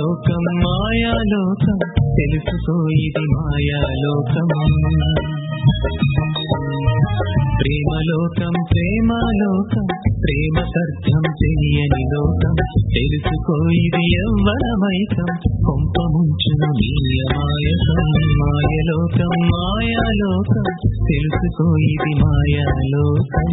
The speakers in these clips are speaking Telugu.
మాయలోకం మాయాలోకం తెలుసుకో ఇది మాయాలోకం ప్రేమలోకం ప్రేమాలోకం ప్రేమకర్థం తెలియని లోకం తెలుసుకో ఇది ఎవ్వరమైకం కొంప ముంచును నీయమాయకం మాయలోకం మాయాలోకం తెలుసుకో ఇది మాయాలోకం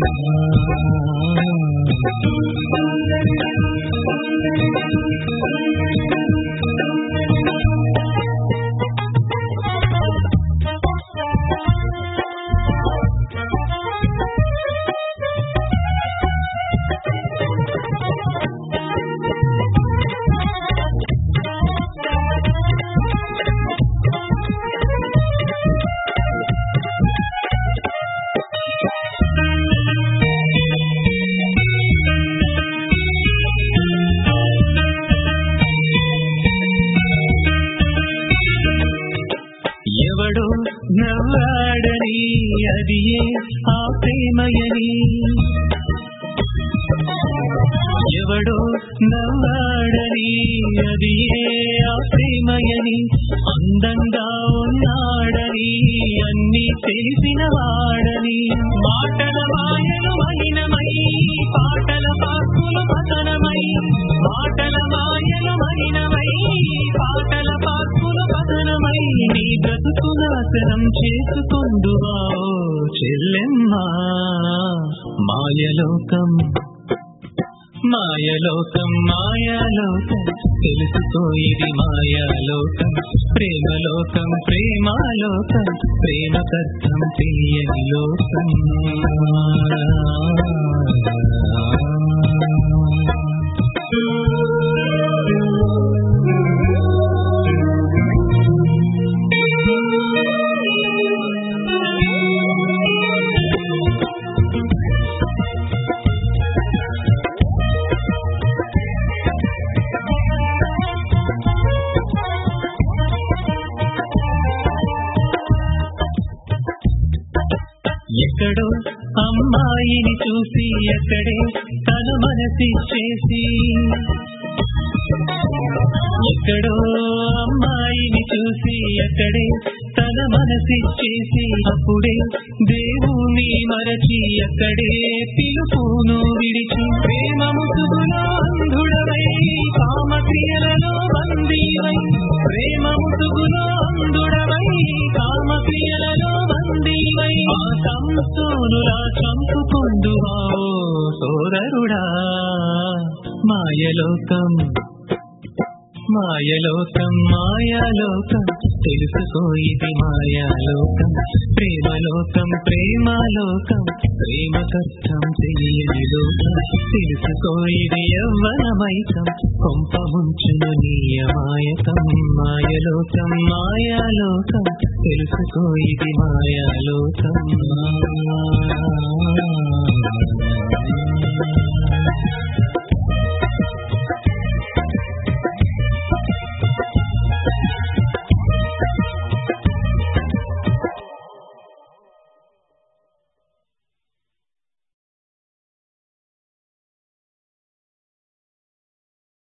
ఎవడో నవ్వాడని అది ఆ ప్రేమయని ఎవడో నవ్వాడని అది ఆ ప్రేమయని అందంగా ఉన్నాడని అన్ని తెలిసిన వాడని మాటల మాయలు మహినమై పాటల పాకులు పతనమై మాటల మాయలు మహినమై పాటల పాకులు పతనమై నీ బ్రతుకు నాశనం చేసుకుందువా ఓ చెల్లెమ్మా మాయలోకం మాయలోకం మాయాలోకం తెలుసుకో ఇది మాయాలోకం ప్రేమలోకం ప్రేమాలోకం ప్రేమకర్థం తెలియని లోకం ఎక్కడో అమ్మాయిని చూసి ఎక్కడే తన మనసిచ్చేసి ఎక్కడో అమ్మాయిని చూసి ఎక్కడే తన మనసిచ్చేసి అప్పుడే దేవుని మరచి ఎక్కడే పిలుపును విడిచి ప్రేమ ముసుగులో అంధుడవై కామక్రియలలో బందీవై ప్రేమ ముసుగులో అంధుడవై కామక్రియలలో బందీవై ఆ సంసోనులా చంపుకుందువా ఓ సోదరుడా మాయలోకం మాయలోకం మాయాలోకం తెలుసుకో ఇది మాయాలోకం ప్రేమలోకం ప్రేమాలోకం ప్రేమకర్థం తెలియని లోకం తెలుసుకో ఇది యవ్వనమైకం కొంప ముంచును నీయమాయకం మాయలోకం మాయాలోకం తెలుసుకో ఇది మాయాలోకం